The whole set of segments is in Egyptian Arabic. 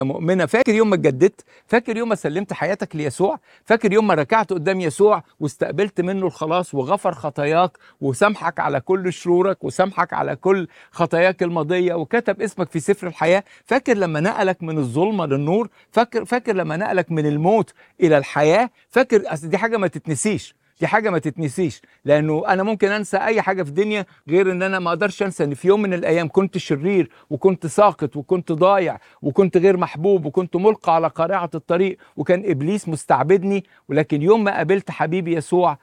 مؤمنه فاكر يوم ما اتجددت فاكر يوم ما سلمت حياتك ليسوع فاكر يوم ما ركعت قدام يسوع واستقبلت منه الخلاص وغفر خطاياك وسامحك على كل شرورك وسامحك على كل خطاياك الماضيه وكتب اسمك في سفر الحياه فاكر لما نقلك من الظلمه للنور فاكر فاكر لما نقلك من الموت الى الحياه فاكر اصل دي حاجه ما تتنسيش دي حاجه ما تتنسيش لانه انا ممكن انسى اي حاجه في الدنيا غير ان انا ما اقدرش انسى ان في يوم من الايام كنت شرير وكنت ساقط وكنت ضايع وكنت غير محبوب وكنت ملقى على قارعه الطريق وكان ابليس مستعبدني ولكن يوم ما قابلت حبيبي يسوع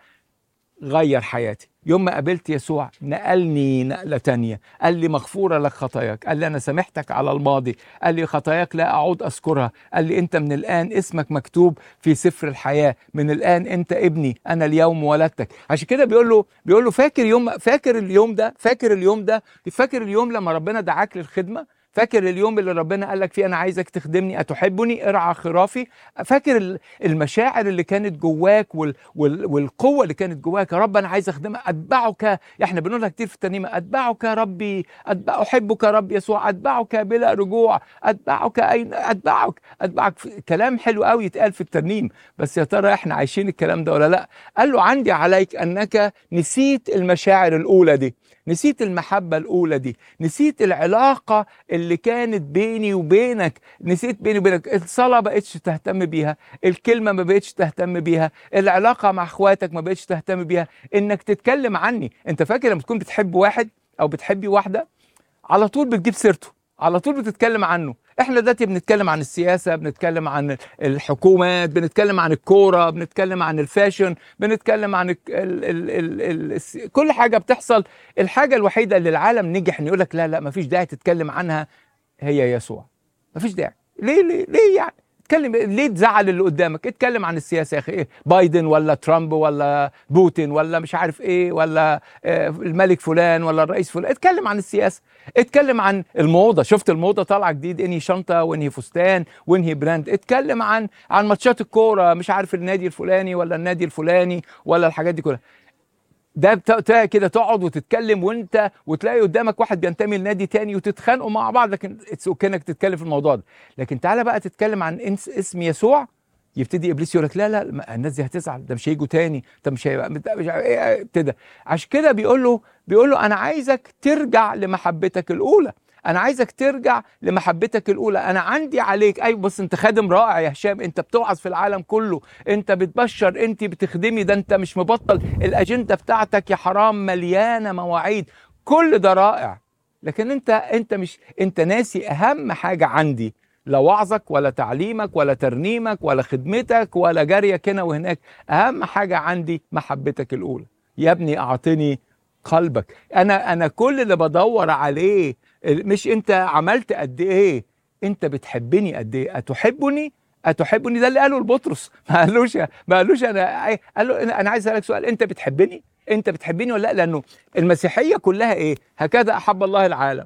غير حياتي يوم ما قابلت يسوع نقلني نقلة تانية قال لي مغفورة لك خطاياك قال لي أنا سامحتك على الماضي قال لي خطاياك لا أعود أذكرها قال لي أنت من الآن اسمك مكتوب في سفر الحياة من الآن أنت ابني أنا اليوم ولدتك عشان كده بيقول له بيقول له فاكر يوم فاكر اليوم ده فاكر اليوم ده فاكر اليوم لما ربنا دعاك للخدمة فاكر اليوم اللي ربنا قال لك فيه انا عايزك تخدمني اتحبني ارعى خرافي فاكر ال- المشاعر اللي كانت جواك وال وال والقوه اللي كانت جواك يا رب انا عايز اخدمك اتبعك احنا بنقولها كتير في الترنيمه اتبعك يا ربي أتبع احبك يا رب يسوع اتبعك بلا رجوع اتبعك اين اتبعك اتبعك في- كلام حلو قوي يتقال في الترنيم بس يا ترى احنا عايشين الكلام ده ولا لا قال له عندي عليك انك نسيت المشاعر الاولى دي نسيت المحبة الأولى دي نسيت العلاقة اللي كانت بيني وبينك نسيت بيني وبينك الصلاة بقتش تهتم بيها الكلمة ما بقتش تهتم بيها العلاقة مع اخواتك ما بقتش تهتم بيها انك تتكلم عني انت فاكر لما تكون بتحب واحد او بتحبي واحدة على طول بتجيب سيرته على طول بتتكلم عنه احنا دلوقتي بنتكلم عن السياسة بنتكلم عن الحكومات بنتكلم عن الكورة بنتكلم عن الفاشن بنتكلم عن ال ال ال ال ال الس- كل حاجة بتحصل الحاجة الوحيدة اللي العالم نجح انه يقول لك لا لا مفيش داعي تتكلم عنها هي يسوع مفيش داعي ليه ليه ليه يعني اتكلم ليه تزعل اللي قدامك اتكلم عن السياسه يا اخي ايه بايدن ولا ترامب ولا بوتين ولا مش عارف ايه ولا آه، الملك فلان ولا الرئيس فلان اتكلم عن السياسه اتكلم عن الموضه شفت الموضه طالعه جديد انهي شنطه وانهي فستان وانهي براند اتكلم عن عن ماتشات الكوره مش عارف النادي الفلاني ولا النادي الفلاني ولا الحاجات دي كلها ده بت- بتاع كده تقعد وتتكلم وانت وتلاقي قدامك واحد بينتمي لنادي تاني وتتخانقوا مع بعض لكن اتس اوكي انك تتكلم في الموضوع ده لكن تعالى بقى تتكلم عن انس اسم يسوع يبتدي ابليس يقول لك لا لا ما- الناس دي هتزعل ده مش هيجوا تاني ده مش هيبقى ده مش عارف ايه ابتدى عشان كده بيقول له بيقول له انا عايزك ترجع لمحبتك الاولى انا عايزك ترجع لمحبتك الاولى انا عندي عليك ايوه بص انت خادم رائع يا هشام انت بتوعظ في العالم كله انت بتبشر انت بتخدمي ده انت مش مبطل الاجنده بتاعتك يا حرام مليانه مواعيد كل ده رائع لكن انت انت مش انت ناسي اهم حاجه عندي لا وعظك ولا تعليمك ولا ترنيمك ولا خدمتك ولا جريك هنا وهناك اهم حاجه عندي محبتك الاولى يا ابني اعطني قلبك انا انا كل اللي بدور عليه مش انت عملت قد ايه انت بتحبني قد ايه اتحبني اتحبني ده اللي قاله لبطرس ما قالوش ما قالوش انا قال له انا عايز اسالك سؤال انت بتحبني انت بتحبني ولا لا لانه المسيحيه كلها ايه هكذا احب الله العالم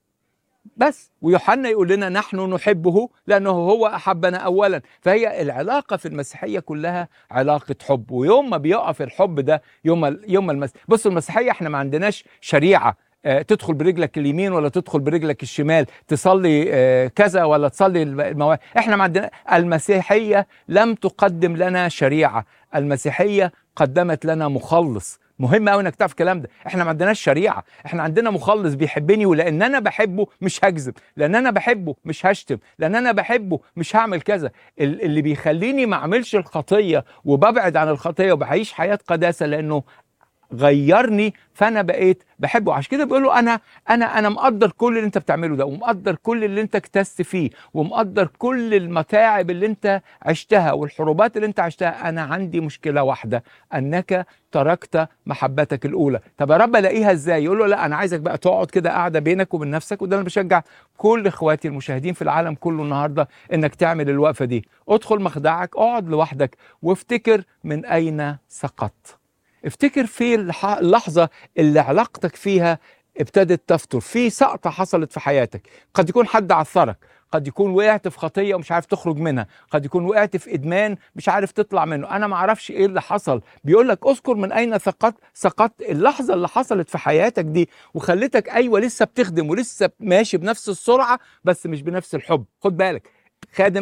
بس ويوحنا يقول لنا نحن نحبه لانه هو احبنا اولا فهي العلاقه في المسيحيه كلها علاقه حب ويوم ما بيقف الحب ده يوم ال- يوم المس... بصوا المسيحيه احنا ما عندناش شريعه آه، تدخل برجلك اليمين ولا تدخل برجلك الشمال تصلي آه، كذا ولا تصلي الم- المواعيد احنا ما عندنا المسيحيه لم تقدم لنا شريعه المسيحيه قدمت لنا مخلص مهم قوي انك تعرف الكلام ده احنا ما عندناش شريعه احنا عندنا مخلص بيحبني ولان انا بحبه مش هكذب لان انا بحبه مش هشتم لان انا بحبه مش هعمل كذا ال- اللي بيخليني ما اعملش الخطيه وببعد عن الخطيه وبعيش حياه قداسه لانه غيرني فانا بقيت بحبه عشان كده بيقول له انا انا انا مقدر كل اللي انت بتعمله ده ومقدر كل اللي انت اكتست فيه ومقدر كل المتاعب اللي انت عشتها والحروبات اللي انت عشتها انا عندي مشكله واحده انك تركت محبتك الاولى طب يا رب الاقيها ازاي يقول له لا انا عايزك بقى تقعد كده قاعده بينك وبين نفسك وده انا بشجع كل اخواتي المشاهدين في العالم كله النهارده انك تعمل الوقفه دي ادخل مخدعك اقعد لوحدك وافتكر من اين سقطت افتكر في الح- اللحظة اللي علاقتك فيها ابتدت تفتر في سقطة حصلت في حياتك قد يكون حد عثرك قد يكون وقعت في خطية ومش عارف تخرج منها قد يكون وقعت في إدمان مش عارف تطلع منه أنا ما اعرفش إيه اللي حصل بيقول لك اذكر من أين سقطت سقطت اللحظة اللي حصلت في حياتك دي وخلتك أيوة لسه بتخدم ولسه ماشي بنفس السرعة بس مش بنفس الحب خد بالك خادم